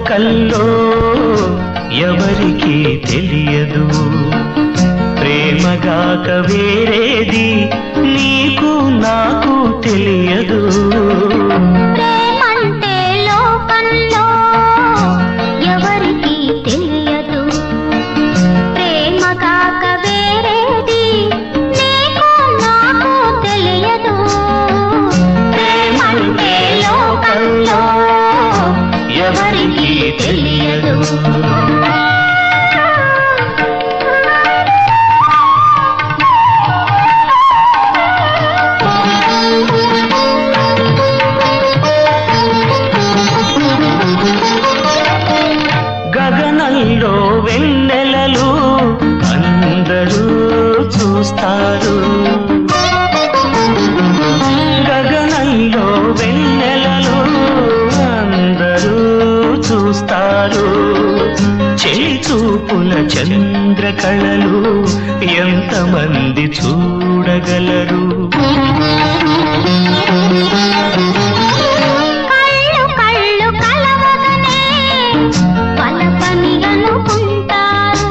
లోకల్లో ఎవరికి తెలియదు ప్రేమగాక వేరేది నీకు నాకు తెలియదు ప్రేమంటే లోకంలో ఎవరికి తెలియదు ప్రేమ కాక వేరేది నీకు నాకు తెలియదు ప్రేమంటే లోకంలో ఎవరికి తెలియదు గగనంలో వెన్నెలలు అందరూ చూస్తారు గగనంలో వెన్నెలలు అందరూ చూస్తారు చెలి చూపుల చంద్రకళలు ఎంతమంది చూడగలరు కళ్ళు కళ్ళు కలవగనే పలపని అనుకుంటారు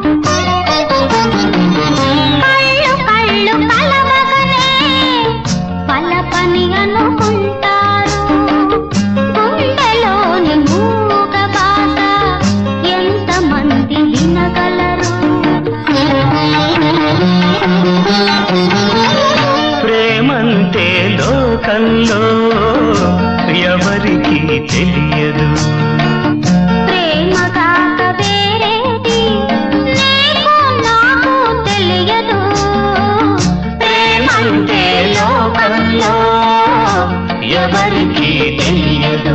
కళ్ళు కళ్ళు కలవగనే పలపని అనుకుంటారు గుండెలోని మూగ బాధ ఎంతమంది వినగలరు ప్రేమంటే లోకంలో ఎవరికి తెలియదు ప్రేమ కాక వేరేది నీకు నాకు తెలియదు ప్రేమంటే లోకంలో ఎవరికి తెలియదు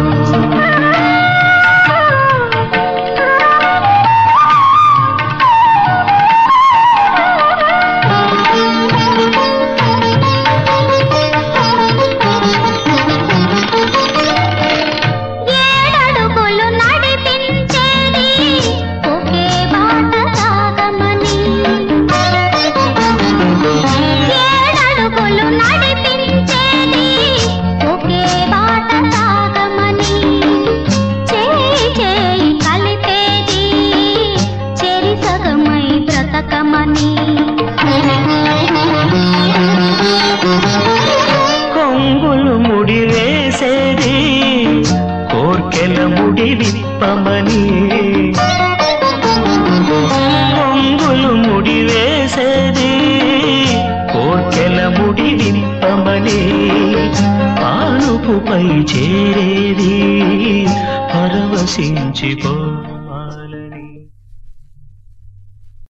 ఏడడుగులు నడిపించేది ఒకే బాట సాగమని ఏడడుగులు నడిపించేది ఒకే బాట సాగమని చేయి చేయి కలిపేది చెరి సగమై బ్రతకమని కొంగులు ముడి వేసేది కోర్కెల ముడి విప్పమని కొంగులు ముడి వేసేది కోర్కెల ముడి విప్పమని పానుపుపై చేరేది పరవశించిపో